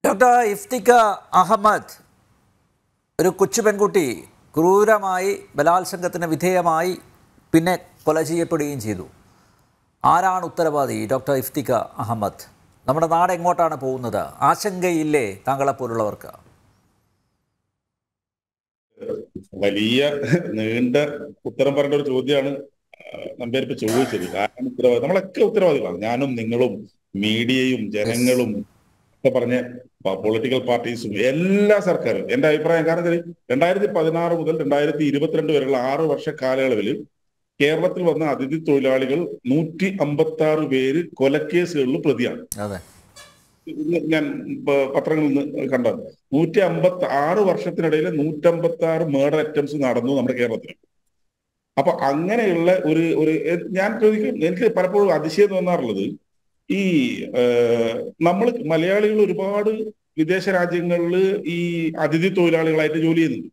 Doctor ഇഫ്തിക Ahmed ഒരു കൊച്ചു പെൺകുട്ടി ക്രൂരമായി ബലാത്സംഗത്തിന് വിധേയമായി പിന്നെ കൊല ചെയ്യപ്പെടുകയും ചെയ്തു ആരാണ് ഉത്തരവാദി ഡോക്ടർ ഇഫ്തിക അഹമ്മദ് നമ്മുടെ നാട് എങ്ങോട്ടാണ് പോകുന്നത് ആശങ്കയില്ലേ താങ്കളെപ്പോലുള്ളവർക്ക് വലിയ നീണ്ട ഉത്തരം പറയേണ്ട ഒരു ചോദ്യമാണ് നമ്പേരിപ്പ് ചോദിച്ചത് കാരണം ഉത്തരവാദി നമ്മളൊക്കെ ഉത്തരവാദികളാണ് ഞാനും നിങ്ങളും മീഡിയയും ജനങ്ങളും ഒക്കെ പറഞ്ഞ പൊളിറ്റിക്കൽ പാർട്ടീസും എല്ലാ സർക്കാരും എന്റെ അഭിപ്രായം കാരണം വെച്ചാൽ രണ്ടായിരത്തി പതിനാറ് മുതൽ രണ്ടായിരത്തി ഇരുപത്തിരണ്ട് വരെയുള്ള ആറ് വർഷ കാലയളവിൽ കേരളത്തിൽ വന്ന അതിഥി തൊഴിലാളികൾ നൂറ്റി അമ്പത്തി ആറ് പേര് കൊലക്കേസുകളിൽ പ്രതിയാണ് അതെ ഇന്ന് ഞാൻ പ- പത്രങ്ങളിൽ നിന്ന് കണ്ടത് നൂറ്റി അമ്പത്തി ആറ് വർഷത്തിനിടയിൽ നൂറ്റമ്പത്തി ആറ് മേഡർ അറ്റംപ്റ്റ്സ് നടന്നു നമ്മുടെ കേരളത്തിൽ അപ്പൊ അങ്ങനെയുള്ള ഒരു ഒരു എ- ഞാൻ ചോദിക്കും എനിക്ക് പലപ്പോഴും അതിശയം തോന്നാറുള്ളത് ഈ നമ്മൾ മലയാളികൾ ഒരുപാട് വിദേശ രാജ്യങ്ങളിൽ ഈ അതിഥി തൊഴിലാളികളായിട്ട് ജോലി ചെയ്യുന്നുണ്ട്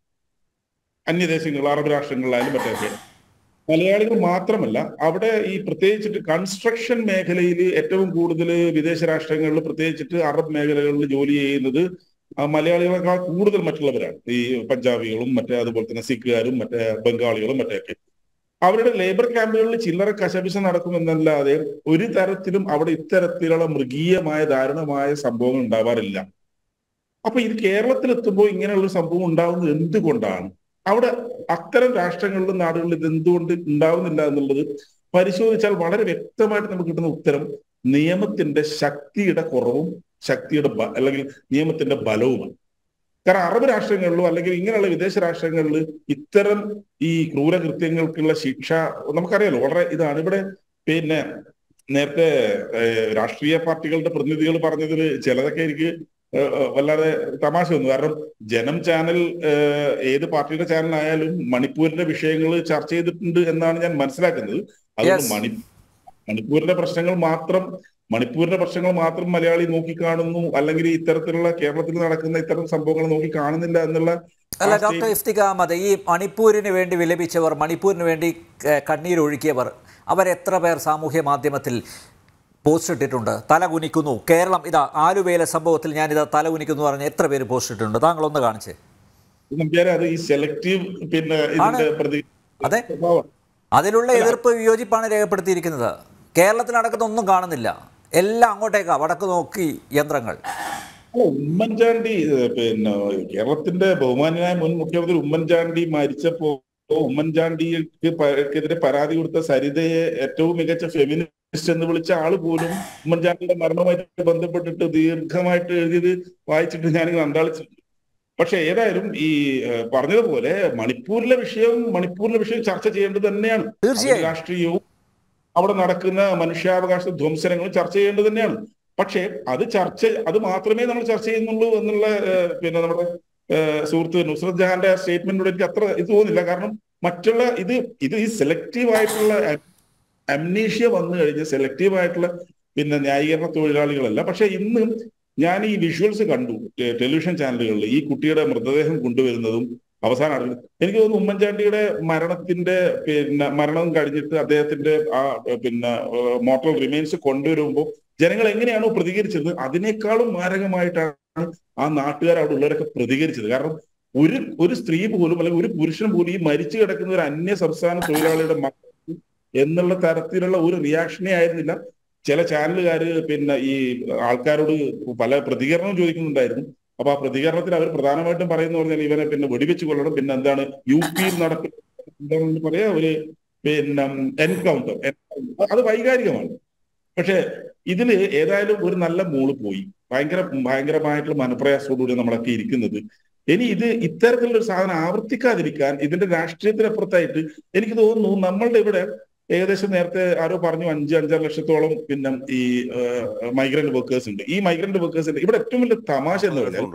അന്യദേശങ്ങൾ അറബ് രാഷ്ട്രങ്ങളിലായാലും മറ്റൊക്കെ മലയാളികൾ മാത്രമല്ല അവിടെ ഈ പ്രത്യേകിച്ചിട്ട് കൺസ്ട്രക്ഷൻ മേഖലയിൽ ഏറ്റവും കൂടുതൽ വിദേശ രാഷ്ട്രങ്ങളിൽ പ്രത്യേകിച്ചിട്ട് അറബ് മേഖലകളിൽ ജോലി ചെയ്യുന്നത് ആ മലയാളികളെക്കാൾ കൂടുതൽ മറ്റുള്ളവരാണ് ഈ പഞ്ചാബികളും മറ്റേ അതുപോലെ തന്നെ സിഖുകാരും മറ്റേ ബംഗാളികളും മറ്റൊക്കെ അവരുടെ ലേബർ ക്യാമ്പുകളിൽ ചില്ലറ കശപിശ നടക്കുമെന്നല്ലാതെ ഒരു തരത്തിലും അവിടെ ഇത്തരത്തിലുള്ള മൃഗീയമായ ദാരുണമായ സംഭവങ്ങൾ ഉണ്ടാവാറില്ല അപ്പൊ ഇത് കേരളത്തിൽ എത്തുമ്പോൾ ഇങ്ങനെയുള്ള ഒരു സംഭവം ഉണ്ടാവുന്നത് എന്തുകൊണ്ടാണ് അവിടെ അത്തരം രാഷ്ട്രങ്ങളിലും നാടുകളിലും ഇത് എന്തുകൊണ്ട് ഉണ്ടാവുന്നില്ല എന്നുള്ളത് പരിശോധിച്ചാൽ വളരെ വ്യക്തമായിട്ട് നമുക്ക് കിട്ടുന്ന ഉത്തരം നിയമത്തിന്റെ ശക്തിയുടെ കുറവും ശക്തിയുടെ ബ- അല്ലെങ്കിൽ നിയമത്തിന്റെ ബലവുമാണ് കാരണം അറബ് രാഷ്ട്രങ്ങളിലോ അല്ലെങ്കിൽ ഇങ്ങനെയുള്ള വിദേശ രാഷ്ട്രങ്ങളിൽ ഇത്തരം ഈ ക്രൂരകൃത്യങ്ങൾക്കുള്ള ശിക്ഷ നമുക്കറിയാലോ വളരെ ഇതാണ് ഇവിടെ പിന്നെ നേരത്തെ ഏഹ്, രാഷ്ട്രീയ പാർട്ടികളുടെ പ്രതിനിധികൾ പറഞ്ഞതിൽ ചിലതൊക്കെ എനിക്ക് ഏഹ്, ഏഹ്, വല്ലാതെ തമാശ വന്നു കാരണം ജനം ചാനൽ ഏഹ്, ഏത് പാർട്ടിയുടെ ചാനലായാലും മണിപ്പൂരിന്റെ വിഷയങ്ങൾ ചർച്ച ചെയ്തിട്ടുണ്ട് എന്നാണ് ഞാൻ മനസ്സിലാക്കുന്നത് അതുകൊണ്ട് Yes. മണി മണിപ്പൂരിന്റെ പ്രശ്നങ്ങൾ മാത്രം മണിപ്പൂരിന്റെ പ്രശ്നങ്ങൾ മാത്രം മലയാളി നോക്കിക്കാണുന്നു അല്ലെങ്കിൽ ഇത്തരത്തിലുള്ള കേരളത്തിൽ നടക്കുന്ന ഇത്തരം സംഭവങ്ങൾ നോക്കി കാണുന്നില്ല എന്നുള്ള അല്ല ആ ഡോക്ടർ സ്റ്റേറ്റ് ഇഫ്തിക അഹമ്മദ് ഈ മണിപ്പൂരിന് വേണ്ടി വിലപിച്ചവർ മണിപ്പൂരിന് വേണ്ടി ക- കണ്ണീരൊഴുക്കിയവർ അവരെത്ര പേർ സാമൂഹ്യ മാധ്യമത്തിൽ പോസ്റ്റ് ഇട്ടിട്ടുണ്ട് തല കുനിക്കുന്നു കേരളം ഇതാ ആലുവയിലെ സംഭവത്തിൽ ഞാനിതാ തല കുനിക്കുന്നു പറഞ്ഞ് എത്ര പേര് പോസ്റ്റ് ഇട്ടിട്ടുണ്ട് താങ്കൾ ഒന്ന് കാണിച്ചേ നമ്പ്യാരെ അത് ഈ സെലക്റ്റീവ് പിന്നെ ഇതിന്റെ പ്രതി അതെ സ്വഭാവം അതിലുള്ള എതിർപ്പ് വിയോജിപ്പാണ് രേഖപ്പെടുത്തിയിരിക്കുന്നത് കേരളത്തിൽ നടക്കുന്ന ഒന്നും കാണുന്നില്ല എല്ലാം അങ്ങോട്ടേക്കാ വടക്ക് നോക്കി യന്ത്രങ്ങൾ അല്ല ഉമ്മൻചാണ്ടി ഏഹ്, പിന്നെ കേരളത്തിന്റെ ബഹുമാനായ മുൻ മുഖ്യമന്ത്രി ഉമ്മൻചാണ്ടി മരിച്ചപ്പോ ഉമ്മൻചാണ്ടിക്ക് പ- ക്കെതിരെ പരാതി കൊടുത്ത സരിതയെ ഏറ്റവും മികച്ച ഫെമിനിസ്റ്റ് എന്ന് വിളിച്ച ആള് പോലും ഉമ്മൻചാണ്ടിയുടെ മരണവുമായിട്ട് ബന്ധപ്പെട്ടിട്ട് ദീർഘമായിട്ട് എഴുതിയത് വായിച്ചിട്ട് ഞാനിങ്ങനെ അന്താളിച്ചിട്ടുണ്ട് പക്ഷെ ഏതായാലും ഈ ഏഹ്, പറഞ്ഞതുപോലെ മണിപ്പൂരിലെ വിഷയം മണിപ്പൂരിലെ വിഷയം ചർച്ച ചെയ്യേണ്ടത് തന്നെയാണ് തീർച്ചയായും. അതിൽ രാഷ്ട്രീയവും അവിടെ നടക്കുന്ന മനുഷ്യാവകാശ ധ്വംസനങ്ങളും ചർച്ച ചെയ്യേണ്ടത് തന്നെയാണ് പക്ഷേ അത് ചർച്ച അത് മാത്രമേ നമ്മൾ ചർച്ച ചെയ്യുന്നുള്ളൂ എന്നുള്ള ഏഹ്, പിന്നെ നമ്മുടെ ഏഹ്, സുഹൃത്ത് നുസ്രത് ജഹാന്റെ സ്റ്റേറ്റ്മെന്റിനോട് എനിക്ക് അത്ര ഇത് തോന്നുന്നില്ല കാരണം മറ്റുള്ള ഇത് ഇത് ഈ സെലക്റ്റീവ് ആയിട്ടുള്ള അംനീഷ്യ വന്നു കഴിഞ്ഞ് സെലക്റ്റീവ് ആയിട്ടുള്ള പിന്നെ ന്യായീകരണ തൊഴിലാളികളല്ല പക്ഷെ ഇന്ന് ഞാൻ ഈ വിഷ്വൽസ് കണ്ടു ടെ- ടെലിവിഷൻ ചാനലുകളിൽ ഈ കുട്ടിയുടെ മൃതദേഹം കൊണ്ടുവരുന്നതും അവസാനം അറിഞ്ഞു എനിക്ക് തോന്നുന്നു ഉമ്മൻചാണ്ടിയുടെ മരണത്തിന്റെ പിന്നെ മരണം കഴിഞ്ഞിട്ട് അദ്ദേഹത്തിന്റെ ആ ഏഹ്, പിന്നെ മോട്ടൽ റിമൈൻസ് കൊണ്ടുവരുമ്പോൾ ജനങ്ങൾ എങ്ങനെയാണോ പ്രതികരിച്ചത് അതിനേക്കാളും മാരകമായിട്ടാണ് ആ നാട്ടുകാർ അവിടെ ഉള്ളവരൊക്കെ പ്രതികരിച്ചത് കാരണം ഒരു ഒരു സ്ത്രീ പോലും അല്ലെങ്കിൽ ഒരു പുരുഷൻ പോലും ഈ മരിച്ചു കിടക്കുന്ന ഒരു അന്യ സംസ്ഥാന തൊഴിലാളിയുടെ മക്കൾ എന്നുള്ള തരത്തിലുള്ള ഒരു റിയാക്ഷനേ ആയിരുന്നില്ല ചില ചാനലുകാര് പിന്നെ ഈ ആൾക്കാരോട് പല പ്രതികരണവും ചോദിക്കുന്നുണ്ടായിരുന്നു അപ്പൊ ആ പ്രതികരണത്തിൽ അവർ പ്രധാനമായിട്ടും പറയുന്ന പറഞ്ഞാൽ ഇവനെ പിന്നെ വെടിവെച്ച് കൊല്ലണം പിന്നെ എന്താണ് യു പിയിൽ നടക്കുന്ന എന്താണെന്ന് പറയാ ഒരു പിന്നെ എൻകൗണ്ടർ അത് വൈകാരികമാണ് പക്ഷെ ഇതില് ഏതായാലും ഒരു നല്ല മോള് പോയി ഭയങ്കര ഭയങ്കരമായിട്ടുള്ള മനപ്രയാസത്തോടുകൂടി നമ്മളൊക്കെ ഇരിക്കുന്നത് ഇനി ഇത് ഇത്തരത്തിലുള്ള ഒരു സാധനം ആവർത്തിക്കാതിരിക്കാൻ ഇതിന്റെ രാഷ്ട്രീയത്തിനപ്പുറത്തായിട്ട് എനിക്ക് തോന്നുന്നു നമ്മളുടെ ഇവിടെ ഏകദേശം നേരത്തെ ആരോ പറഞ്ഞു അഞ്ച് അഞ്ചര ലക്ഷത്തോളം പിന്നെ ഈ മൈഗ്രന്റ് വർക്കേഴ്സ് ഉണ്ട് ഈ മൈഗ്രന്റ് വർക്കേഴ്സിന്റെ ഇവിടെ ഏറ്റവും വലിയ തമാശ എന്ന് പറഞ്ഞാൽ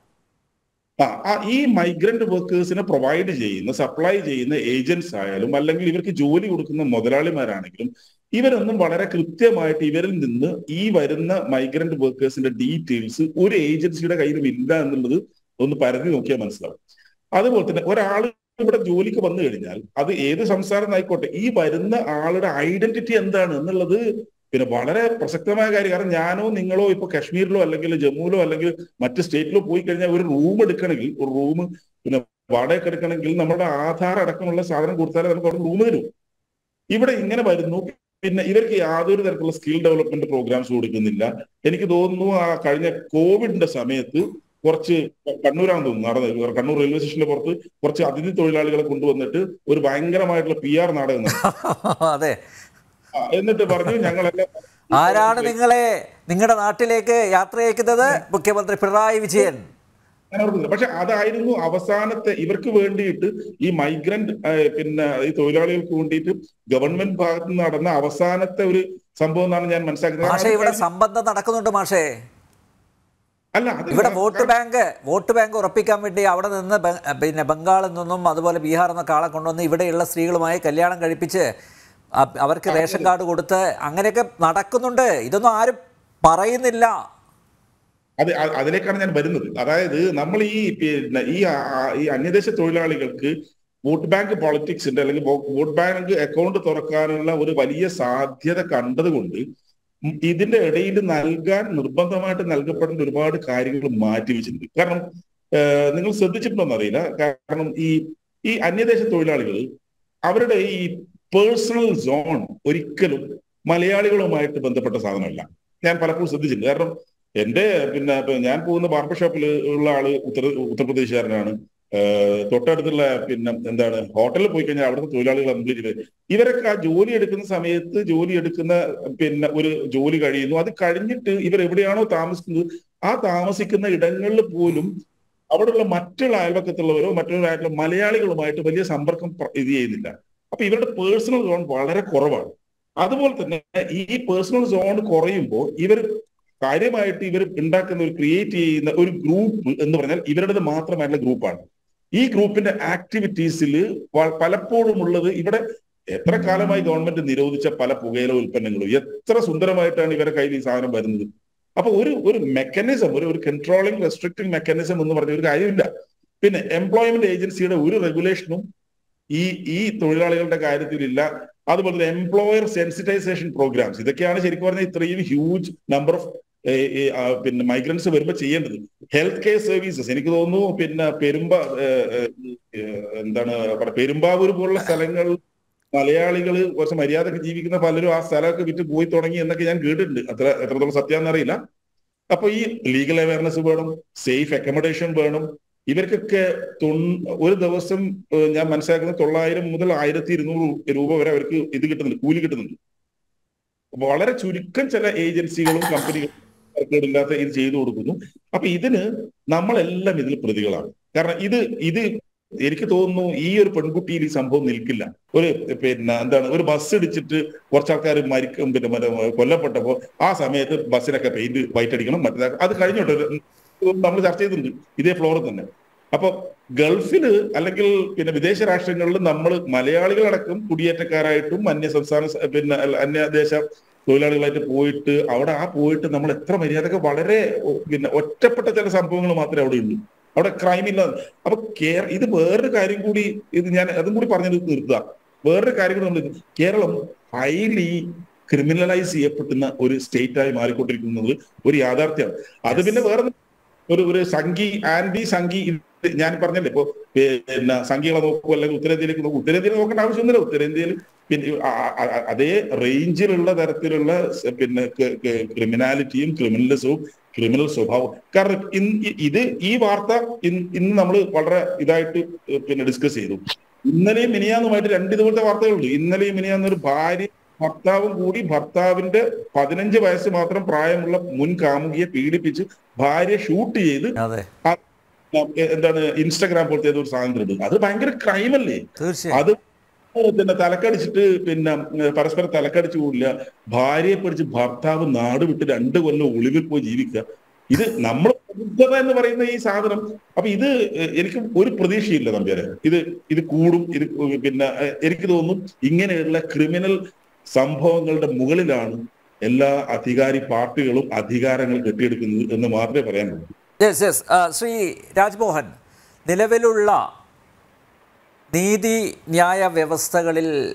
ആ ആ ഈ മൈഗ്രന്റ് വർക്കേഴ്സിനെ പ്രൊവൈഡ് ചെയ്യുന്ന സപ്ലൈ ചെയ്യുന്ന ഏജൻസ് ആയാലും അല്ലെങ്കിൽ ഇവർക്ക് ജോലി കൊടുക്കുന്ന മുതലാളിമാരാണെങ്കിലും ഇവരൊന്നും വളരെ കൃത്യമായിട്ട് ഇവരിൽ നിന്ന് ഈ വരുന്ന മൈഗ്രന്റ് വർക്കേഴ്സിന്റെ ഡീറ്റെയിൽസ് ഒരു ഏജൻസിയുടെ കയ്യിലും ഇല്ല എന്നുള്ളത് ഒന്ന് പരതി നോക്കിയാൽ മനസ്സിലാവും അതുപോലെ തന്നെ ഒരാൾ ഇവിടെ ജോലിക്ക് വന്നു കഴിഞ്ഞാൽ അത് ഏത് സംസ്ഥാനം ആയിക്കോട്ടെ ഈ വരുന്ന ആളുടെ ഐഡന്റിറ്റി എന്താണ് എന്നുള്ളത് പിന്നെ വളരെ പ്രസക്തമായ കാര്യം കാരണം ഞാനോ നിങ്ങളോ ഇപ്പൊ കാശ്മീരിലോ അല്ലെങ്കിൽ ജമ്മുവിലോ അല്ലെങ്കിൽ മറ്റ് സ്റ്റേറ്റിലോ പോയി കഴിഞ്ഞാൽ ഒരു റൂം എടുക്കണമെങ്കിൽ ഒരു റൂം പിന്നെ വാടകയ്ക്ക് എടുക്കണമെങ്കിൽ നമ്മുടെ ആധാർ അടക്കമുള്ള സാധനം കൊടുത്താലേ നമുക്ക് അവിടെ റൂം തരും ഇവിടെ ഇങ്ങനെ വരുന്നു പിന്നെ ഇവർക്ക് യാതൊരു തരത്തിലുള്ള സ്കിൽ ഡെവലപ്മെന്റ് പ്രോഗ്രാംസ് കൊടുക്കുന്നില്ല എനിക്ക് തോന്നുന്നു ആ കഴിഞ്ഞ കോവിഡിന്റെ സമയത്ത് കുറച്ച് കണ്ണൂരാന്ന് തോന്നുന്നു നടന്നത് കണ്ണൂർ റെയിൽവേ സ്റ്റേഷന്റെ പുറത്ത് കുറച്ച് അതിഥി തൊഴിലാളികളെ കൊണ്ടുവന്നിട്ട് ഒരു ഭയങ്കരമായിട്ടുള്ള പി ആർ നാടകം നടത്തി. അതെ ആ, എന്നിട്ട് പറഞ്ഞു ഞങ്ങളെല്ലാം ആരാണ് നിങ്ങളെ നിങ്ങളുടെ നാട്ടിലേക്ക് യാത്ര അയക്കുന്നത് മുഖ്യമന്ത്രി പിണറായി വിജയൻ ഞാൻ ഓർക്കുന്നില്ല പക്ഷെ അതായിരുന്നു അവസാനത്തെ ഇവർക്ക് വേണ്ടിയിട്ട് ഈ മൈഗ്രന്റ് പിന്നെ ഈ തൊഴിലാളികൾക്ക് വേണ്ടിയിട്ട് ഗവൺമെന്റ് ഭാഗത്ത് നിന്ന് നടന്ന അവസാനത്തെ ഒരു സംഭവം എന്നാണ് ഞാൻ മനസ്സിലാക്കുന്നത് മാഷെ ഇവിടെ സംബന്ധം നടക്കുന്നുണ്ട് മാഷേ അല്ല അത് ഇവിടെ വോട്ട് ബാങ്ക് വോട്ട് ബാങ്ക് ഉറപ്പിക്കാൻ വേണ്ടി അവിടെ നിന്ന് ബ- പിന്നെ ബംഗാളിൽ നിന്നും അതുപോലെ ബീഹാറിൽ നിന്നൊക്കെ ആളെ കൊണ്ടുവന്ന് ഇവിടെയുള്ള സ്ത്രീകളുമായി കല്യാണം കഴിപ്പിച്ച് അ- അവർക്ക് റേഷൻ കാർഡ് കൊടുത്ത് അങ്ങനെയൊക്കെ നടക്കുന്നുണ്ട് ഇതൊന്നും ആരും പറയുന്നില്ല അത് അ- അതിലേക്കാണ് ഞാൻ വരുന്നത് അതായത് നമ്മൾ ഈ പിന്നെ ഈ ആ- ആ- ഈ അന്യദേശ തൊഴിലാളികൾക്ക് വോട്ട് ബാങ്ക് പോളിറ്റിക്സ് ഉണ്ട് അല്ലെങ്കിൽ വോ- വോട്ട് ബാങ്ക് അക്കൗണ്ട് തുറക്കാനുള്ള ഒരു വലിയ സാധ്യത കണ്ടതുകൊണ്ട് ഉം ഇതിന്റെ ഇടയിൽ നൽകാൻ നിർബന്ധമായിട്ട് നൽകപ്പെടേണ്ട ഒരുപാട് കാര്യങ്ങൾ മാറ്റിവെച്ചിട്ടുണ്ട് കാരണം ഏഹ്, നിങ്ങൾ ശ്രദ്ധിച്ചിട്ടുണ്ടോന്ന് അറിയില്ല കാരണം ഈ ഈ അന്യദേശ തൊഴിലാളികൾ അവരുടെ ഈ പേഴ്സണൽ സോൺ ഒരിക്കലും മലയാളികളുമായിട്ട് ബന്ധപ്പെട്ട സാധനമല്ല ഞാൻ പലപ്പോഴും ശ്രദ്ധിച്ചിട്ടുണ്ട് കാരണം എന്റെ പിന്നെ ഇപ്പൊ ഞാൻ പോകുന്ന ബാർബർ ഷോപ്പിൽ ഉള്ള ആള് ഉത്തര ഉത്തർപ്രദേശുകാരനാണ് ഏഹ് തൊട്ടടുത്തുള്ള പിന്നെ എന്താണ് ഹോട്ടലിൽ പോയി കഴിഞ്ഞാൽ അവിടുത്തെ തൊഴിലാളികൾ കംപ്ലീറ്റ് ഇവരൊക്കെ ആ ജോലി എടുക്കുന്ന സമയത്ത് ജോലി എടുക്കുന്ന പിന്നെ ഒരു ജോലി കഴിയുന്നു അത് കഴിഞ്ഞിട്ട് ഇവർ എവിടെയാണോ താമസിക്കുന്നത് ആ താമസിക്കുന്ന ഇടങ്ങളിൽ പോലും അവിടെയുള്ള മറ്റുള്ള അയൽവക്കത്തുള്ളവരോ മറ്റുള്ള മലയാളികളുമായിട്ട് വലിയ സമ്പർക്കം പ്ര- ഇത് ചെയ്യുന്നില്ല അപ്പൊ ഇവരുടെ പേഴ്സണൽ സോൺ വളരെ കുറവാണ് അതുപോലെ തന്നെ ഈ പേഴ്സണൽ സോൺ കുറയുമ്പോൾ ഇവർ കാര്യമായിട്ട് ഇവർ ഉണ്ടാക്കുന്ന ഒരു ക്രിയേറ്റ് ചെയ്യുന്ന ഒരു ഗ്രൂപ്പ് എന്ന് പറഞ്ഞാൽ ഇവരുടേത് മാത്രമായിട്ടുള്ള ഗ്രൂപ്പാണ് ഈ ഗ്രൂപ്പിന്റെ ആക്ടിവിറ്റീസിൽ പലപ്പോഴും ഉള്ളത് ഇവിടെ എത്ര കാലമായി ഗവൺമെന്റ് നിരോധിച്ച പല പുകയില ഉൽപ്പന്നങ്ങളും എത്ര സുന്ദരമായിട്ടാണ് ഇവരുടെ കയ്യിൽ ഈ സാധനം വരുന്നത് അപ്പൊ ഒരു ഒരു മെക്കാനിസം ഒരു ഒരു കൺട്രോളിംഗ് റെസ്ട്രിക്റ്റിംഗ് മെക്കാനിസം എന്ന് പറഞ്ഞ ഒരു കാര്യമില്ല പിന്നെ എംപ്ലോയ്മെന്റ് ഏജൻസിയുടെ ഒരു റെഗുലേഷനും ഈ ഈ തൊഴിലാളികളുടെ കാര്യത്തിലില്ല അതുപോലെ തന്നെ എംപ്ലോയർ സെൻസിറ്റൈസേഷൻ പ്രോഗ്രാംസ് ഇതൊക്കെയാണ് ശരിക്കും പറഞ്ഞാൽ ഇത്രയും ഹ്യൂജ് നമ്പർ ഓഫ് പിന്നെ മൈഗ്രൻസ് വരുമ്പോൾ ചെയ്യേണ്ടത് ഹെൽത്ത് കെയർ സർവീസസ് എനിക്ക് തോന്നുന്നു പിന്നെ പെരുമ്പ ഏഹ്, ഏഹ്, എന്താണ് പറ പെരുമ്പാവൂർ പോലുള്ള സ്ഥലങ്ങൾ മലയാളികൾ കുറച്ച് മര്യാദക്ക് ജീവിക്കുന്ന പലരും ആ സ്ഥലമൊക്കെ വിറ്റ് പോയി തുടങ്ങി എന്നൊക്കെ ഞാൻ കേട്ടിട്ടുണ്ട് അത്ര എത്രത്തോളം സത്യാന്ന് അറിയില്ല അപ്പൊ ഈ ലീഗൽ അവയർനെസ് വേണം സേഫ് അക്കോമഡേഷൻ വേണം ഇവർക്കൊക്കെ തൊൺ- ഒരു ദിവസം ഏഹ്, ഞാൻ മനസ്സിലാക്കുന്നത് തൊള്ളായിരം മുതൽ ആയിരത്തി ഇരുന്നൂറ് രൂപ വരെ അവർക്ക് ഇത് കിട്ടുന്നുണ്ട് കൂലി കിട്ടുന്നുണ്ട് വളരെ ചുരുക്കം ചില ഏജൻസികളും കമ്പനികളും ഇല്ലാത്ത ഇത് ചെയ്തു കൊടുക്കുന്നു അപ്പൊ ഇതിന് നമ്മളെല്ലാം ഇതിൽ പ്രതികളാണ് കാരണം ഇത് ഇത് എനിക്ക് തോന്നുന്നു ഈ ഒരു പെൺകുട്ടിയിൽ ഈ സംഭവം നിൽക്കില്ല ഒരു പിന്നെ എന്താണ് ഒരു ബസ് ഇടിച്ചിട്ട് കുറച്ച് ആൾക്കാർ മരിക്കും പിന്നെ മറ്റേ കൊല്ലപ്പെട്ടപ്പോ ആ സമയത്ത് ബസ്സിനൊക്കെ പെയിന്റ് വൈറ്റ് അടിക്കണം മറ്റേ അത് കഴിഞ്ഞോട്ടെ നമ്മൾ ചർച്ച ചെയ്തിട്ടുണ്ട് ഇതേ ഫ്ലോറിൽ തന്നെ അപ്പൊ ഗൾഫില് അല്ലെങ്കിൽ പിന്നെ വിദേശ രാഷ്ട്രങ്ങളിൽ നമ്മൾ മലയാളികളടക്കം കുടിയേറ്റക്കാരായിട്ടും അന്യ സംസ്ഥാന സ- പിന്നെ അല്ല, അന്യദേശ തൊഴിലാളികളായിട്ട് പോയിട്ട് അവിടെ ആ പോയിട്ട് നമ്മൾ എത്ര മര്യാദക്ക് വളരെ ഒ- പിന്നെ ഒറ്റപ്പെട്ട ചില സംഭവങ്ങൾ മാത്രമേ അവിടെ ഉള്ളൂ അവിടെ ക്രൈം ഇല്ല അപ്പൊ കേര ഇത് വേറൊരു കാര്യം കൂടി ഇത് ഞാൻ അതും കൂടി പറഞ്ഞത് നിർത്തുക വേറൊരു കാര്യം കൂടി നമ്മൾ കേരളം ഹൈലി ക്രിമിനലൈസ് ചെയ്യപ്പെടുന്ന ഒരു സ്റ്റേറ്റ് ആയി മാറിക്കൊണ്ടിരിക്കുന്നത് ഒരു യാഥാർത്ഥ്യമാണ് അത് പിന്നെ വേറെ ഒരു ഒരു സംഘി ആന്റി സംഘി ഇത് ഞാൻ പറഞ്ഞല്ലേ ഇപ്പൊ പിന്നെ സംഘികളെ നോക്കൂ അല്ലെങ്കിൽ ഉത്തരേന്ത്യയിലേക്ക് നോക്കൂ ഉത്തരേന്ത്യയിൽ നോക്കേണ്ട ആവശ്യമൊന്നുമില്ല ഉത്തരേന്ത്യയിൽ പിന്നെ ആ- ആ- ആ- അതേ റേഞ്ചിലുള്ള തരത്തിലുള്ള സ- പിന്നെ ക്രിമിനാലിറ്റിയും ക്രിമിനലിസവും ക്രിമിനൽ സ്വഭാവം കാരണം ഇന്ന് ഇ- ഇത് ഈ വാർത്ത ഇന്ന് ഇന്ന് നമ്മൾ വളരെ ഇതായിട്ട് പിന്നെ ഡിസ്കസ് ചെയ്തു ഇന്നലെയും മിനിയാന്നുമായിട്ട് രണ്ട് ഇതുപോലത്തെ വാർത്തകളുണ്ട് ഇന്നലെയും മിനിയാന്ന് ഒരു ഭാര്യ ഭർത്താവും കൂടി ഭർത്താവിന്റെ പതിനഞ്ച് വയസ്സ് മാത്രം പ്രായമുള്ള മുൻ കാമുകിയെ പീഡിപ്പിച്ച് ഭാര്യ ഷൂട്ട് ചെയ്ത് അതെ ആ, എന്താണ് ഇൻസ്റ്റാഗ്രാം പോലത്തെ ഏതോ ഒരു സാധനം ഇടുന്നത് അത് ഭയങ്കര ക്രൈം അല്ലേ തീർച്ചയായും അത് പിന്നെ തലക്കടിച്ചിട്ട് പിന്നെ ഏഹ്, പരസ്പരം തലക്കടിച്ചു കൂടില്ല ഭാര്യയെ പിടിച്ച് ഭർത്താവ് നാട് വിട്ട് രണ്ട് കൊല്ലം ഒളിവിൽ പോയി ജീവിക്കുക ഇത് നമ്മൾ പ്രബുദ്ധത എന്ന് പറയുന്ന ഈ സാധനം അപ്പൊ ഇത് ഏഹ്, എനിക്ക് ഒരു പ്രതീക്ഷയില്ല നമ്പ്യാരെ ഇത് ഇത് കൂടും ഇത് പിന്നെ ഏഹ്, എനിക്ക് തോന്നുന്നു ഇങ്ങനെയുള്ള ക്രിമിനൽ സംഭവങ്ങളുടെ മുകളിലാണ് എല്ലാ അധികാരി പാർട്ടികളും അധികാരങ്ങൾ കെട്ടിയെടുക്കുന്നത് എന്ന് മാത്രമേ പറയാനുള്ളൂ യെസ് യെസ് ശ്രീ രാജ്മോഹൻ നിലവിലുള്ള നീതി ന്യായ വ്യവസ്ഥകളിൽ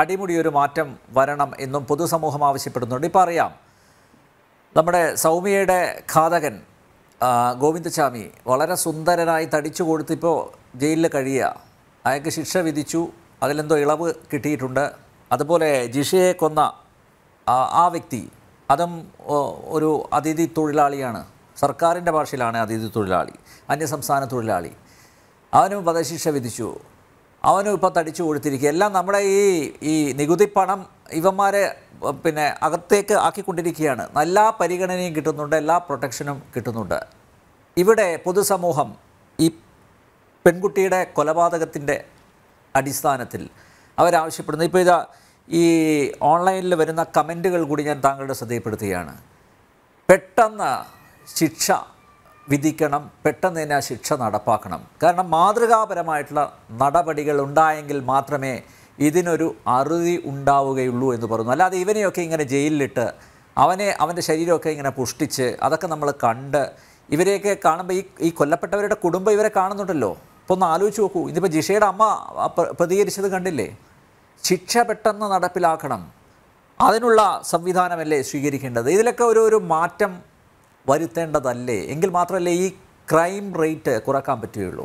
അടിമുടി ഒരു മാറ്റം വരണം എന്നും പൊതുസമൂഹം ആവശ്യപ്പെടുന്നുണ്ട് ഇപ്പോൾ അറിയാം നമ്മുടെ സൗമ്യയുടെ ഘാതകൻ ആ, ഗോവിന്ദസ്വാമി വളരെ സുന്ദരനായി തടിച്ചു കൊടുത്തിപ്പോൾ ജയിലിൽ കഴിയുക അയാൾക്ക് ശിക്ഷ വിധിച്ചു അതിലെന്തോ ഇളവ് കിട്ടിയിട്ടുണ്ട് അതുപോലെ ജിഷയെ കൊന്ന ആ, ആ വ്യക്തി അതും ഓ, ഒരു അതിഥി തൊഴിലാളിയാണ് സർക്കാരിൻ്റെ ഭാഷയിലാണ് അതിഥി തൊഴിലാളി അന്യസംസ്ഥാന തൊഴിലാളി അവനും വധശിക്ഷ വിധിച്ചു അവനും ഇപ്പോൾ തടിച്ചു കൊടുത്തിരിക്കുക എല്ലാം നമ്മുടെ ഈ ഈ നികുതി പണം ഇവന്മാരെ അഹ് പിന്നെ അകത്തേക്ക് ആക്കിക്കൊണ്ടിരിക്കുകയാണ് എല്ലാ പരിഗണനയും കിട്ടുന്നുണ്ട് എല്ലാ പ്രൊട്ടക്ഷനും കിട്ടുന്നുണ്ട് ഇവിടെ പൊതുസമൂഹം ഈ പെൺകുട്ടിയുടെ കൊലപാതകത്തിൻ്റെ അടിസ്ഥാനത്തിൽ അവരാവശ്യപ്പെടുന്നത് ഇപ്പോൾ ഇതാ ഈ ഓൺലൈനിൽ വരുന്ന കമൻറ്റുകൾ കൂടി ഞാൻ താങ്കളുടെ ശ്രദ്ധയിൽപ്പെടുത്തുകയാണ് പെട്ടെന്ന് ശിക്ഷ വിധിക്കണം പെട്ടെന്ന് തന്നെ ആ ശിക്ഷ നടപ്പാക്കണം കാരണം മാതൃകാപരമായിട്ടുള്ള നടപടികൾ ഉണ്ടായെങ്കിൽ മാത്രമേ ഇതിനൊരു അറുതി ഉണ്ടാവുകയുള്ളൂ എന്ന് പറയുന്നു അല്ലാതെ ഇവനെയൊക്കെ ഇങ്ങനെ ജയിലിലിട്ട് അവനെ അവൻ്റെ ശരീരമൊക്കെ ഇങ്ങനെ പുഷ്ടിച്ച് അതൊക്കെ നമ്മൾ കണ്ട് ഇവരെയൊക്കെ കാണുമ്പോൾ ഈ ഈ കൊല്ലപ്പെട്ടവരുടെ കുടുംബം ഇവരെ കാണുന്നുണ്ടല്ലോ അപ്പോൾ ഒന്ന് ആലോചിച്ച് നോക്കൂ ഇതിപ്പോൾ ജിഷയുടെ അമ്മ ആ പ്ര- പ്രതികരിച്ചത് കണ്ടില്ലേ ശിക്ഷ പെട്ടെന്ന് നടപ്പിലാക്കണം അതിനുള്ള സംവിധാനമല്ലേ സ്വീകരിക്കേണ്ടത് ഇതിലൊക്കെ ഒരു ഒരു മാറ്റം വരുത്തേണ്ടതല്ലേ എങ്കിൽ മാത്രമല്ലേ ഈ ക്രൈം റേറ്റ് കുറക്കാൻ പറ്റുകയുള്ളൂ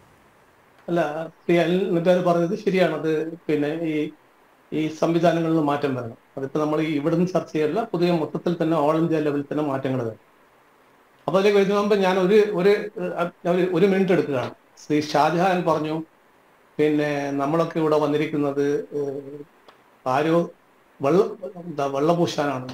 അല്ല ശ്രീ അനിൽ നിറ്റാർ പറഞ്ഞത് ശരിയാണ് അത് പിന്നെ ഈ ഈ സംവിധാനങ്ങളിൽ മാറ്റം വരണം അതിപ്പോ നമ്മൾ ഈ ഇവിടുന്ന് ചർച്ച ചെയ്യല്ല പുതിയ മൊത്തത്തിൽ തന്നെ ഓൾ ഇന്ത്യ ലെവലിൽ തന്നെ മാറ്റങ്ങൾ വരും അപ്പൊ അതിലേക്ക് വരുന്ന മുമ്പ് ഞാൻ ഒരു ഒരു ഏഹ്, ഒരു- ഒരു മിനിറ്റ് എടുക്കുകയാണ് ശ്രീ ഷാജഹാൻ പറഞ്ഞു പിന്നെ നമ്മളൊക്കെ ഇവിടെ വന്നിരിക്കുന്നത് ഏഹ്, ആരോ വെള്ള എന്താ വെള്ളപൂശാനാണ്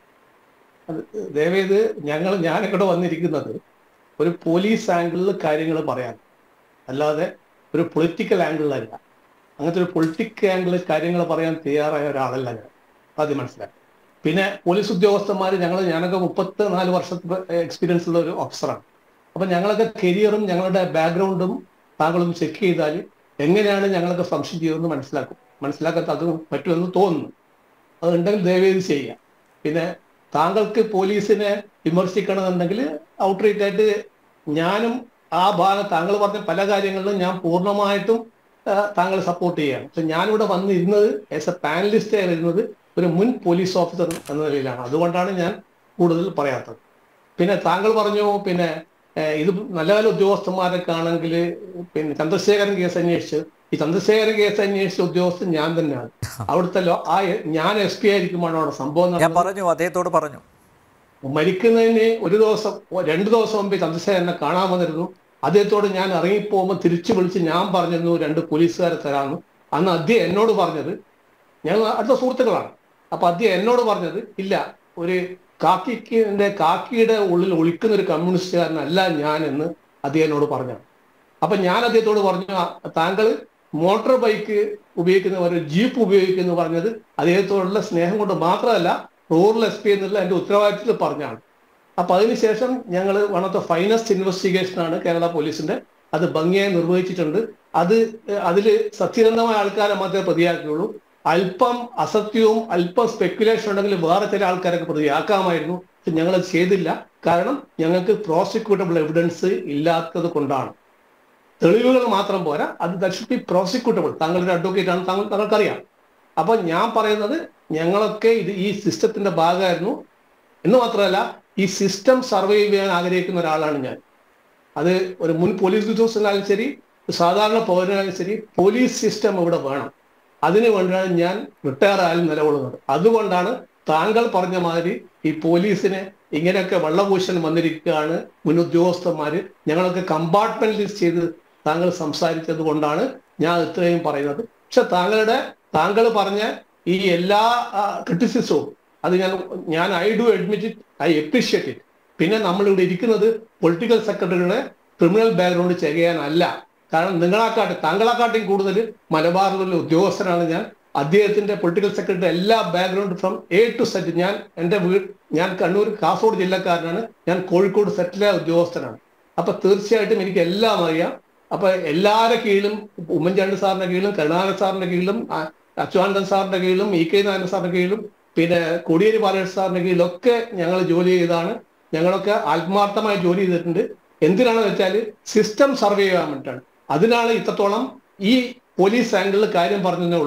അത് ദയവേത് ഞങ്ങൾ ഞാനിവിടെ വന്നിരിക്കുന്നത് ഒരു പോലീസ് ആംഗിളിൽ കാര്യങ്ങൾ പറയാൻ അല്ലാതെ ഒരു പൊളിറ്റിക്കൽ ആംഗിളിലല്ല അങ്ങനത്തെ ഒരു പൊളിറ്റിക്കൽ ആംഗിളിൽ കാര്യങ്ങൾ പറയാൻ തയ്യാറായ ഒരാളല്ല ഞാൻ ആദ്യം മനസ്സിലാക്കി പിന്നെ പോലീസ് ഉദ്യോഗസ്ഥന്മാർ ഞങ്ങൾ ഞാനൊക്കെ മുപ്പത്തി നാല് വർഷത്തെ എക്സ്പീരിയൻസ് ഉള്ള ഒരു ഓഫീസറാണ് അപ്പൊ ഞങ്ങളൊക്കെ കരിയറും ഞങ്ങളുടെ ബാക്ക്ഗ്രൗണ്ടും താങ്കളും ചെക്ക് ചെയ്താൽ എങ്ങനെയാണ് ഞങ്ങളൊക്കെ ഫംഗ്ഷൻ ചെയ്യുമെന്ന് മനസ്സിലാക്കും മനസ്സിലാക്കാത്ത അത് പറ്റുമെന്ന് തോന്നുന്നു അതുണ്ടെങ്കിൽ ദയവേത് ചെയ്യുക പിന്നെ താങ്കൾക്ക് പോലീസിനെ വിമർശിക്കണമെന്നുണ്ടെങ്കിൽ ഔട്ട്റേറ്റ് ആയിട്ട് ഞാനും ആ ഭാഗം താങ്കൾ പറഞ്ഞ പല കാര്യങ്ങളിലും ഞാൻ പൂർണ്ണമായിട്ടും ആ, താങ്കളെ സപ്പോർട്ട് ചെയ്യുകയാണ് പക്ഷെ ഞാനിവിടെ വന്ന് ഇരുന്നത് ആസ് എ പാനലിസ്റ്റ് ഇരുന്നത് ഒരു മുൻ പോലീസ് ഓഫീസർ എന്ന നിലയിലാണ് അതുകൊണ്ടാണ് ഞാൻ കൂടുതൽ പറയാത്തത് പിന്നെ താങ്കൾ പറഞ്ഞു പിന്നെ ഏഹ്, ഇത് നല്ല നല്ല ഉദ്യോഗസ്ഥന്മാരൊക്കെ ആണെങ്കിൽ പിന്നെ ചന്ദ്രശേഖരൻ കേസ് അന്വേഷിച്ച് ഈ ചന്ദ്രശേഖരൻ കേസ് അന്വേഷിച്ച ഉദ്യോഗസ്ഥൻ ഞാൻ തന്നെയാണ് അവിടുത്തെ ലോ- ആ ഞാൻ എസ് പി ആയിരിക്കുമ്പോഴാണ് അവിടെ സംഭവം ഞാൻ നടന്നത്. പറഞ്ഞു അദ്ദേഹത്തോട് പറഞ്ഞു മരിക്കുന്നതിന് ഒരു ദിവസം ഒ- രണ്ട് ദിവസം മുമ്പ് ചന്ദ്രശേഖരനെ കാണാൻ വന്നിരുന്നു അദ്ദേഹത്തോട് ഞാൻ ഇറങ്ങിപ്പോകുമ്പോൾ തിരിച്ചു വിളിച്ച് ഞാൻ പറഞ്ഞിരുന്നു രണ്ട് പോലീസുകാരെ തരാമെന്ന് അന്ന് അദ്ദേഹം എന്നോട് പറഞ്ഞത് ഞങ്ങൾ അടുത്ത സുഹൃത്തുക്കളാണ് അപ്പൊ അദ്ദേഹം എന്നോട് പറഞ്ഞത് ഇല്ല ഒരു കാക്കിന്റെ കാക്കിയുടെ ഉള്ളിൽ ഒളിക്കുന്ന ഒരു കമ്മ്യൂണിസ്റ്റുകാരനല്ല ഞാൻ എന്ന് അദ്ദേഹം എന്നോട് പറഞ്ഞു അപ്പൊ ഞാൻ അദ്ദേഹത്തോട് പറഞ്ഞു "ആ, താങ്കൾ മോട്ടോർ ബൈക്ക് ഉപയോഗിക്കുന്ന ഒരു ജീപ്പ് ഉപയോഗിക്കുന്നു പറഞ്ഞത് അദ്ദേഹത്തോടുള്ള സ്നേഹം കൊണ്ട് മാത്രമല്ല റൂറൽ എസ് പി എന്നുള്ള എന്റെ ഉത്തരവാദിത്തത്തിൽ പറഞ്ഞാണ് അപ്പൊ അതിനുശേഷം ഞങ്ങൾ one of the finest investigation ആണ് കേരള പോലീസിന്റെ അത് ഭംഗിയായി നിർവഹിച്ചിട്ടുണ്ട് അത് അതിൽ സത്യസന്ധമായ ആൾക്കാരെ മാത്രമേ പ്രതിയാക്കുകയുള്ളൂ അല്പം അസത്യവും അല്പം സ്പെക്കുലേഷൻ ഉണ്ടെങ്കിൽ വേറെ ചില ആൾക്കാരൊക്കെ പ്രതിയാക്കാമായിരുന്നു പക്ഷെ ഞങ്ങൾ അത് ചെയ്തില്ല കാരണം ഞങ്ങൾക്ക് പ്രോസിക്യൂട്ടബിൾ എവിഡൻസ് ഇല്ലാത്തത് കൊണ്ടാണ് തെളിവുകൾ മാത്രം പോരാ അത് ദറ്റ് ഷുഡ് ബി പ്രോസിക്യൂട്ടബിൾ താങ്കളൊരു അഡ്വക്കേറ്റ് ആണ് താങ്കൾ താങ്കൾക്കറിയാം അപ്പൊ ഞാൻ പറയുന്നത് ഞങ്ങളൊക്കെ ഇത് ഈ സിസ്റ്റത്തിന്റെ ഭാഗമായിരുന്നു എന്ന് മാത്രമല്ല ഈ സിസ്റ്റം സർവൈവ് ചെയ്യാൻ ആഗ്രഹിക്കുന്ന ഒരാളാണ് ഞാൻ അത് ഒരു മുൻ പോലീസ് ഉദ്യോഗസ്ഥനായാലും ശരി ഒരു സാധാരണ പൗരനായാലും ശരി പോലീസ് സിസ്റ്റം ഇവിടെ വേണം അതിനു വേണ്ടിയാണ് ഞാൻ റിട്ടയർ ആയാലും നിലകൊള്ളുന്നത് അതുകൊണ്ടാണ് താങ്കൾ പറഞ്ഞ മാതിരി ഈ പോലീസിന് ഇങ്ങനെയൊക്കെ വെള്ളപൂശൽ വന്നിരിക്കുകയാണ് മുൻ ഉദ്യോഗസ്ഥന്മാര് ഞങ്ങളൊക്കെ കമ്പാർട്ട്മെന്റലൈസ് ചെയ്ത് താങ്കൾ സംസാരിച്ചത് കൊണ്ടാണ് ഞാൻ ഇത്രയും പറയുന്നത് പക്ഷെ താങ്കളുടെ താങ്കൾ പറഞ്ഞ ഈ എല്ലാ ക്രിറ്റിസിസവും അത് ഞാൻ ഞാൻ I do admit it I appreciate it പിന്നെ നമ്മൾ ഇവിടെ ഇരിക്കുന്നത് പൊളിറ്റിക്കൽ സെക്രട്ടറിയുടെ ക്രിമിനൽ ബാക്ക്ഗ്രൗണ്ട് ചെയ്യാനല്ല കാരണം നിങ്ങളെക്കാട്ടി താങ്കളെക്കാട്ടിയും കൂടുതൽ മലബാറിലുള്ള ഉദ്യോഗസ്ഥനാണ് ഞാൻ അദ്ദേഹത്തിന്റെ പൊളിറ്റിക്കൽ സെക്രട്ടറി എല്ലാ background from A to Z ഞാൻ എൻ്റെ വീട് ഞാൻ കണ്ണൂർ കാസർഗോഡ് ജില്ലക്കാരനാണ് ഞാൻ കോഴിക്കോട് സെറ്റിലായ ഉദ്യോഗസ്ഥനാണ് അപ്പൊ തീർച്ചയായിട്ടും എനിക്ക് എല്ലാം അറിയാം അപ്പൊ എല്ലാവരുടെ കീഴിലും ഉമ്മൻചാണ്ടി സാറിന്റെ കീഴിലും കരുണാകരൻ സാറിന്റെ കീഴിലും അ- അച്യുതാനന്ദൻ സാറിന്റെ കീഴിലും ഇ കെ നാരായണൻ സാറിന്റെ കീഴിലും പിന്നെ കോടിയേരി ബാലകൃഷ്ണൻ സാറിന്റെ കീഴിലൊക്കെ ഞങ്ങൾ ജോലി ചെയ്താണ് ഞങ്ങളൊക്കെ ആത്മാർത്ഥമായി ജോലി ചെയ്തിട്ടുണ്ട് എന്തിനാണെന്ന് വെച്ചാൽ സിസ്റ്റം സർവേ ചെയ്യാൻ വേണ്ടിയിട്ടാണ് അതിനാണ് ഇത്രത്തോളം ഈ പോലീസ് ആംഗിളിൽ കാര്യം പറഞ്ഞതേ ഉള്ളൂ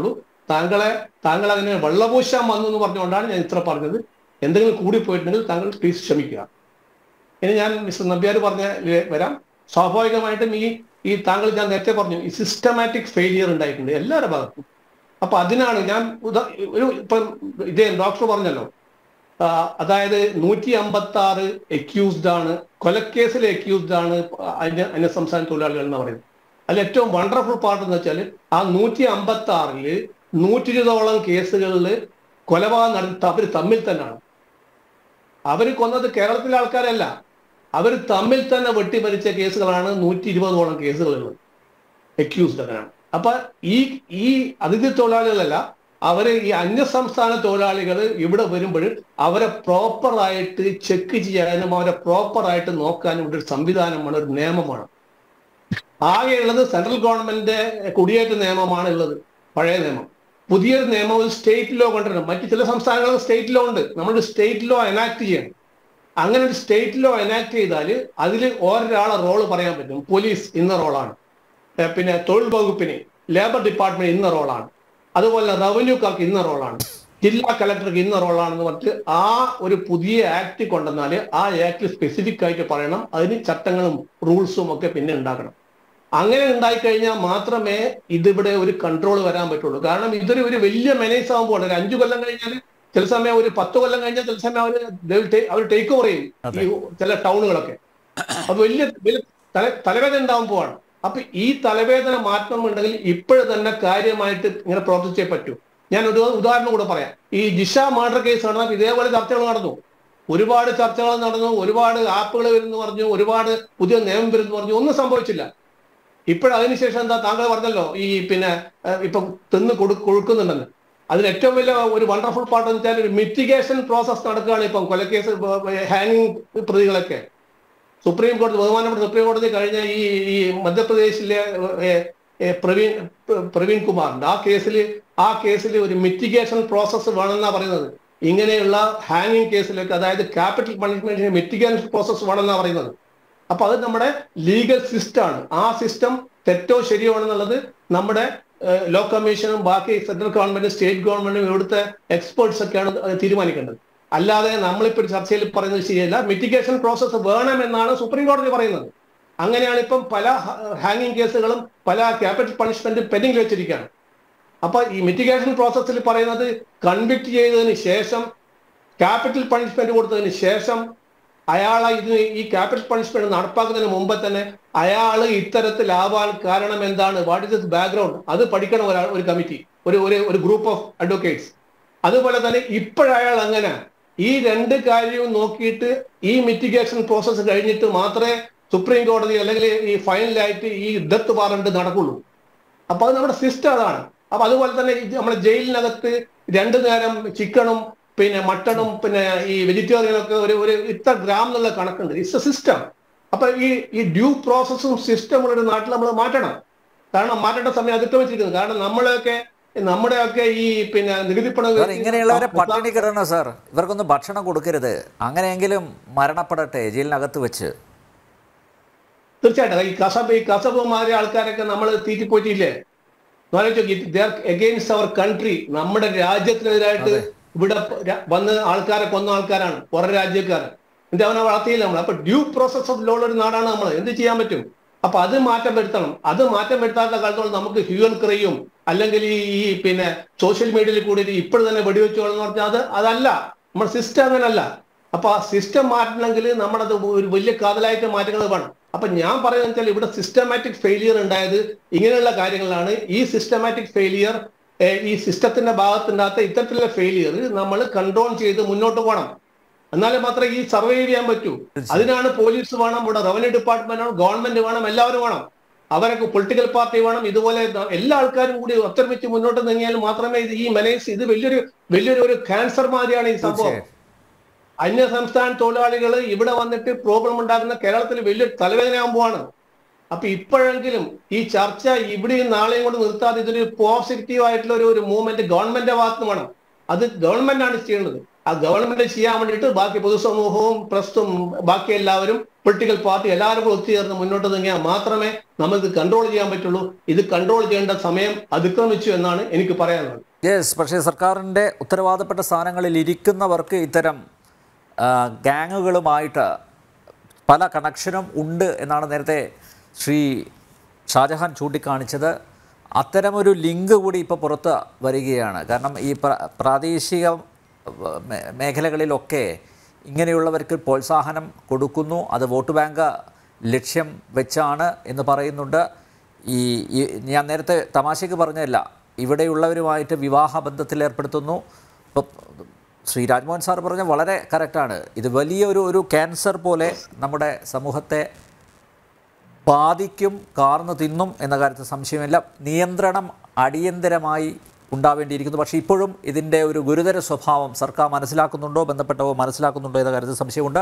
താങ്കളെ താങ്കൾ അതിനെ വെള്ളപൂശാൻ വന്നു എന്ന് പറഞ്ഞുകൊണ്ടാണ് ഞാൻ ഇത്ര പറഞ്ഞത് എന്തെങ്കിലും കൂടിപ്പോയിട്ടുണ്ടെങ്കിൽ താങ്കൾ പ്ലീസ് ക്ഷമിക്കുക ഇനി ഞാൻ മിസ്റ്റർ നമ്പ്യാർ പറഞ്ഞ ഇതിലേക്ക് വരാം സ്വാഭാവികമായിട്ടും ഈ ഈ താങ്കൾ ഞാൻ നേരത്തെ പറഞ്ഞു ഈ സിസ്റ്റമാറ്റിക് ഫെയിലിയർ ഉണ്ടായിട്ടുണ്ട് എല്ലാവരുടെ ഭാഗത്തും അപ്പൊ അതിനാണ് ഞാൻ ഉദാ- ഒരു ഇപ്പം ഇതേ ഡോക്ടർ പറഞ്ഞല്ലോ ആ, അതായത് നൂറ്റി അമ്പത്തി ആറ് എക്യൂസ്ഡ് ആണ് കൊലക്കേസിൽ എക്യൂസ്ഡ് ആണ് അന്യ അന്യ സംസ്ഥാന തൊഴിലാളികൾ എന്ന് പറയുന്നത് അതിൽ ഏറ്റവും വണ്ടർഫുൾ പാർട്ട് എന്ന് വെച്ചാൽ ആ നൂറ്റി അമ്പത്തി ആറില് നൂറ്റി ഇരുപതോളം കേസുകളിൽ കൊലപാതകം നടത്തി അവർ തമ്മിൽ തന്നെയാണ് അവർ കൊന്നത് കേരളത്തിലെ ആൾക്കാരല്ല അവർ തമ്മിൽ തന്നെ വെട്ടിമരിച്ച കേസുകളാണ് നൂറ്റി ഇരുപതോളം കേസുകളുള്ളത് എക്യൂസ്ഡ് അങ്ങനെയാണ് അപ്പൊ ഈ ഈ അതിഥി തൊഴിലാളികളല്ല അവര് ഈ അന്യ സംസ്ഥാന തൊഴിലാളികൾ ഇവിടെ വരുമ്പോൾ അവരെ പ്രോപ്പറായിട്ട് ചെക്ക് ചെയ്യാനും അവരെ പ്രോപ്പറായിട്ട് നോക്കാനും ഇവിടെ ഒരു സംവിധാനമാണ് ഒരു നിയമമാണ് ആകെയുള്ളത് സെൻട്രൽ ഗവൺമെന്റിന്റെ കുടിയേറ്റ നിയമമാണ് ഉള്ളത് പഴയ നിയമം പുതിയൊരു നിയമം ഒരു സ്റ്റേറ്റ് ലോ കൊണ്ടുവരണം മറ്റ് ചില സംസ്ഥാനങ്ങളിൽ സ്റ്റേറ്റ് ലോ ഉണ്ട് നമ്മൾ സ്റ്റേറ്റ് ലോ എനാക്ട് ചെയ്യണം അങ്ങനെ ഒരു സ്റ്റേറ്റ് ലോ എനാക്ട് ചെയ്താൽ അതിൽ ഒരാളെ റോള് പറയാൻ പറ്റും പോലീസ് ഇന്ന റോളാണ് ഏഹ് പിന്നെ തൊഴിൽ വകുപ്പിന് ലേബർ ഡിപ്പാർട്ട്മെന്റ് ഇന്ന റോളാണ് അതുപോലെ റവന്യൂക്കാർക്ക് ഇന്ന റോളാണ് ജില്ലാ കളക്ടർക്ക് ഇന്ന റോളാണെന്ന് പറഞ്ഞിട്ട് ആ ഒരു പുതിയ ആക്ട് കൊണ്ടുവന്നാൽ ആ ആക്ട് സ്പെസിഫിക് ആയിട്ട് പറയണം അതിന് ചട്ടങ്ങളും റൂൾസും ഒക്കെ പിന്നെ ഉണ്ടാക്കണം അങ്ങനെ ഉണ്ടായിക്കഴിഞ്ഞാൽ മാത്രമേ ഇതിവിടെ ഒരു കൺട്രോൾ വരാൻ പറ്റുള്ളൂ കാരണം ഇതൊരു ഒരു വലിയ മെനേസ് ആകുമ്പോൾ ഒരു അഞ്ചു കൊല്ലം കഴിഞ്ഞാൽ ചില സമയം ഒരു പത്ത് കൊല്ലം കഴിഞ്ഞാൽ ചില സമയം അവർ അവർ ടേക്ക് ഓവർ ചെയ്യും അതെ. ഈ ചില ടൗണുകളൊക്കെ അത് വലിയ വലിയ തല തലവേദന ഉണ്ടാകുമ്പോഴാണ് അപ്പൊ ഈ തലവേദന മാറ്റണമെന്നുണ്ടെങ്കിൽ ഇപ്പോഴും തന്നെ കാര്യമായിട്ട് ഇങ്ങനെ പ്രവർത്തിച്ചേ പറ്റൂ ഞാൻ ഒരു ഉദാഹരണം കൂടെ പറയാം ഈ ജിഷ മർഡർ കേസ് നടന്നപ്പോൾ ഇതേപോലെ ചർച്ചകൾ നടന്നു ഒരുപാട് ചർച്ചകൾ നടന്നു ഒരുപാട് ആപ്പുകൾ വരുന്നു പറഞ്ഞു ഒരുപാട് പുതിയ നിയമം വരുന്നു പറഞ്ഞു ഒന്നും സംഭവിച്ചില്ല ഇപ്പോഴും അതിനുശേഷം എന്താ താങ്കൾ പറഞ്ഞല്ലോ ഈ പിന്നെ ഏഹ്, ഇപ്പം തിന്ന് കൊടു കൊടുക്കുന്നുണ്ടെന്ന് അതിന് ഏറ്റവും വലിയ ഒരു വണ്ടർഫുൾ പാർട്ട് എന്ന് വെച്ചാൽ ഒരു മിറ്റിഗേഷൻ പ്രോസസ് നടക്കുകയാണ് ഇപ്പം കൊലക്കേസ് ഹാങ്ങിങ് പ്രതികളൊക്കെ സുപ്രീം കോടതി ബഹുമാനപ്പെട്ട സുപ്രീം കോടതി കഴിഞ്ഞ ഈ ഈ മധ്യപ്രദേശിലെ ഏ, ഏ, പ്രവീൺ പ്ര- പ്രവീൺ കുമാറിന്റെ ആ കേസിൽ ആ കേസിൽ ഒരു മിറ്റിഗേഷൻ പ്രോസസ്സ് വേണമെന്നാ പറയുന്നത് ഇങ്ങനെയുള്ള ഹാങ്ങിങ് കേസിലൊക്കെ അതായത് ക്യാപിറ്റൽ പണിഷ്മെന്റിന് മിറ്റിഗേഷൻ പ്രോസസ്സ് വേണമെന്നാ പറയുന്നത് അപ്പൊ അത് നമ്മുടെ ലീഗൽ സിസ്റ്റം ആണ് ആ സിസ്റ്റം തെറ്റോ ശരിയോ ആണെന്നുള്ളത് നമ്മുടെ ഏഹ്, ലോ കമ്മീഷനും ബാക്കി സെൻട്രൽ ഗവൺമെന്റും സ്റ്റേറ്റ് ഗവൺമെന്റും ഇവിടുത്തെ എക്സ്പേർട്സ് ഒക്കെയാണ് അത് തീരുമാനിക്കേണ്ടത് അല്ലാതെ നമ്മളിപ്പോൾ ഒരു ചർച്ചയിൽ പറയുന്നത് ശരിയല്ല മിറ്റിഗേഷൻ പ്രോസസ്സ് വേണമെന്നാണ് സുപ്രീം കോടതി പറയുന്നത് അങ്ങനെയാണ് ഇപ്പം പല ഹാങ്ങിങ് കേസുകളും പല ക്യാപിറ്റൽ പണിഷ്മെന്റും പെൻഡിംഗ് വെച്ചിരിക്കുകയാണ് അപ്പൊ ഈ മിറ്റിഗേഷൻ പ്രോസസ്സിൽ പറയുന്നത് കൺവിക്ട് ചെയ്തതിന് ശേഷം ക്യാപിറ്റൽ പണിഷ്മെന്റ് കൊടുത്തതിന് ശേഷം അയാളെ ഇത് ഈ ക്യാപിറ്റൽ പണിഷ്മെന്റ് നടപ്പാക്കുന്നതിന് മുമ്പ് തന്നെ അയാൾ ഇത്തരത്തിലാവാൻ കാരണം എന്താണ് വാട്ട് ഇസ് ഇസ് ബാക്ക്ഗ്രൗണ്ട് അത് പഠിക്കണം ഒരാൾ ഒരു കമ്മിറ്റി ഒരു ഒരു ഒരു ഗ്രൂപ്പ് ഓഫ് അഡ്വക്കേറ്റ്സ് അതുപോലെ തന്നെ ഇപ്പോഴയാൾ അങ്ങനെ ഈ രണ്ട് കാര്യവും നോക്കിയിട്ട് ഈ മിറ്റിഗേഷൻ പ്രോസസ്സ് കഴിഞ്ഞിട്ട് മാത്രമേ സുപ്രീം കോടതി അല്ലെങ്കിൽ ഈ ഫൈനലായിട്ട് ഈ ഡെത്ത് വാറണ്ട് നടക്കുള്ളൂ അപ്പൊ അത് നമ്മുടെ സിസ്റ്റം അതാണ് അപ്പൊ അതുപോലെ തന്നെ ഇത് നമ്മുടെ ജയിലിനകത്ത് രണ്ടു നേരം ചിക്കണും പിന്നെ മട്ടണും പിന്നെ ഈ വെജിറ്റേറിയനും ഒക്കെ ഒരു ഒരു ഇത്ര ഗ്രാം എന്നുള്ള കണക്കുണ്ട് ഇറ്റ്സ് എ സിസ്റ്റം അപ്പൊ ഈ ഈ ഡ്യൂ പ്രോസസ്സും സിസ്റ്റമുള്ള ഒരു നാട്ടിൽ നമ്മൾ മാറ്റണം കാരണം മാറ്റേണ്ട സമയം അതിക്രമിച്ചിരിക്കുന്നത് കാരണം നമ്മളെയൊക്കെ നമ്മുടെയൊക്കെ ഈ പിന്നെ നികുതി പണം സാർ ഇങ്ങനെയുള്ളവരെ പട്ടിണി കിടണം സാർ ഇവർക്കൊന്നും ഭക്ഷണം കൊടുക്കരുത് അങ്ങനെയെങ്കിലും മരണപ്പെടട്ടെ ജയിലിനകത്ത് വെച്ച് തീർച്ചയായിട്ടും ഈ കസബ് ഈ കസബുമാരെ ആൾക്കാരൊക്കെ നമ്മൾ തീറ്റിപ്പോറ്റിയില്ലേ എഗെയിൻസ്റ്റ് അവർ കൺട്രി നമ്മുടെ രാജ്യത്തിനെതിരായിട്ട് അതെ. ഇവിടെ പ- ര- വന്ന് ആൾക്കാരെ കൊന്ന ആൾക്കാരാണ് പുറം രാജ്യക്കാർ എന്നിട്ട് അവനെ വളർത്തിയില്ല നമ്മൾ അപ്പൊ ഡ്യൂ പ്രോസസ് ഓഫ് ലോ ഉള്ള ഒരു നാടാണ് നമ്മൾ എന്ത് ചെയ്യാൻ പറ്റും അപ്പൊ അത് മാറ്റം വരുത്തണം അത് മാറ്റം വരുത്താത്ത കാലത്തോളം നമുക്ക് ഹ്യൂൻ ക്രയും അല്ലെങ്കിൽ ഈ ഈ പിന്നെ സോഷ്യൽ മീഡിയയിൽ കൂടി ഇപ്പോഴും തന്നെ വെടിവെച്ചോളെന്ന് പറഞ്ഞാൽ അത് അതല്ല നമ്മുടെ സിസ്റ്റം അങ്ങനല്ല അപ്പൊ ആ സിസ്റ്റം മാറ്റണമെങ്കിൽ നമ്മളത് ഒരു വലിയ കാതലായിട്ട് മാറ്റങ്ങൾ വേണം അപ്പൊ ഞാൻ പറയുന്നത് വെച്ചാൽ ഇവിടെ സിസ്റ്റമാറ്റിക് ഫെയിലിയർ ഉണ്ടായത് ഇങ്ങനെയുള്ള കാര്യങ്ങളാണ് ഈ സിസ്റ്റമാറ്റിക് ഫെയിലിയർ ഈ സിസ്റ്റത്തിന്റെ ഭാഗത്തുണ്ടാത്ത ഇത്തരത്തിലുള്ള ഫെയിലിയർ നമ്മൾ കൺട്രോൾ ചെയ്ത് മുന്നോട്ട് പോകണം എന്നാലേ മാത്രമേ ഈ സർവൈവ് ചെയ്യാൻ പറ്റൂ അതിനാണ് പോലീസ് വേണം ഇവിടെ റവന്യൂ ഡിപ്പാർട്ട്മെന്റ് വേണം ഗവൺമെന്റ് വേണം എല്ലാവരും വേണം അവരൊക്കെ പൊളിറ്റിക്കൽ പാർട്ടി വേണം ഇതുപോലെ എല്ലാ ആൾക്കാരും കൂടി ഒത്തൊരുമിച്ച് മുന്നോട്ട് നീങ്ങിയാൽ മാത്രമേ ഇത് ഈ മെനേസ് ഇത് വലിയൊരു വലിയൊരു ഒരു ക്യാൻസർ മാതിരിയാണ് ഈ സംഭവം തീർച്ചയായും അന്യ സംസ്ഥാന തൊഴിലാളികൾ ഇവിടെ വന്നിട്ട് പ്രോബ്ലം ഉണ്ടാക്കുന്ന കേരളത്തിൽ വലിയൊരു തലവേദനയാകുമ്പോഴാണ് അപ്പൊ ഇപ്പോഴെങ്കിലും ഈ ചർച്ച ഇവിടെയും നാളെയും കൊണ്ട് നിർത്താതെ ഇതൊരു പോസിറ്റീവ് ആയിട്ടുള്ള ഒരു ഒരു മൂവ്മെന്റ് ഗവൺമെന്റിന്റെ ഭാഗത്ത് വേണം അത് ഗവൺമെന്റ് ആണ് ചെയ്യേണ്ടത് ആ ഗവൺമെന്റ് ചെയ്യാൻ വേണ്ടിയിട്ട് ബാക്കി പൊതുസമൂഹവും പ്രസ്തും ബാക്കി എല്ലാവരും പൊളിറ്റിക്കൽ പാർട്ടി എല്ലാവരും കൂടെ ഒത്തുചേർന്ന് മുന്നോട്ട് നീങ്ങിയാൽ മാത്രമേ നമുക്ക് കൺട്രോൾ ചെയ്യാൻ പറ്റുള്ളൂ ഇത് കൺട്രോൾ ചെയ്യേണ്ട സമയം അതിക്രമിച്ചു എന്നാണ് എനിക്ക് പറയാനുള്ളത് യെസ് പക്ഷേ സർക്കാരിൻ്റെ ഉത്തരവാദപ്പെട്ട സ്ഥാനങ്ങളിൽ ഇരിക്കുന്നവർക്ക് ഇത്തരം ആ, ഗാങ്ങുകളുമായിട്ട് പല കണക്ഷനും ഉണ്ട് എന്നാണ് നേരത്തെ ശ്രീ ഷാജഹാൻ ചൂണ്ടിക്കാണിച്ചത് അത്തരമൊരു ലിങ്ക് കൂടി ഇപ്പോൾ പുറത്ത് വരികയാണ് കാരണം ഈ പ്ര- പ്രാദേശിക മേ- മേഖലകളിലൊക്കെ ഇങ്ങനെയുള്ളവർക്ക് പ്രോത്സാഹനം കൊടുക്കുന്നു അത് വോട്ട് ബാങ്ക് ലക്ഷ്യം വെച്ചാണ് എന്ന് പറയുന്നുണ്ട് ഈ ഈ- ഞാൻ നേരത്തെ തമാശയ്ക്ക് പറഞ്ഞതല്ല ഇവിടെയുള്ളവരുമായിട്ട് വിവാഹ ബന്ധത്തിൽ ഏർപ്പെടുത്തുന്നു ഇപ്പോൾ ശ്രീ രാജ്മോഹൻ സാർ പറഞ്ഞ വളരെ കറക്റ്റാണ് ഇത് വലിയൊരു ഒരു ക്യാൻസർ പോലെ നമ്മുടെ സമൂഹത്തെ ബാധിക്കും കാർന്നു തിന്നും എന്ന കാര്യത്തിൽ സംശയമില്ല നിയന്ത്രണം അടിയന്തരമായി ഉണ്ടാവേണ്ടിയിരിക്കുന്നു പക്ഷേ ഇപ്പോഴും ഇതിൻ്റെ ഒരു ഗുരുതര സ്വഭാവം സർക്കാർ മനസ്സിലാക്കുന്നുണ്ടോ ബന്ധപ്പെട്ടവോ മനസ്സിലാക്കുന്നുണ്ടോ എന്ന കാര്യത്തിൽ സംശയമുണ്ട്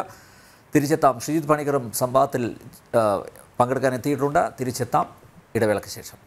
തിരിച്ചെത്താം ശ്രീജിത് പണിക്കറും സംവാദത്തിൽ ആ, പങ്കെടുക്കാൻ എത്തിയിട്ടുണ്ട് തിരിച്ചെത്താം ഇടവേളയ്ക്ക് ശേഷം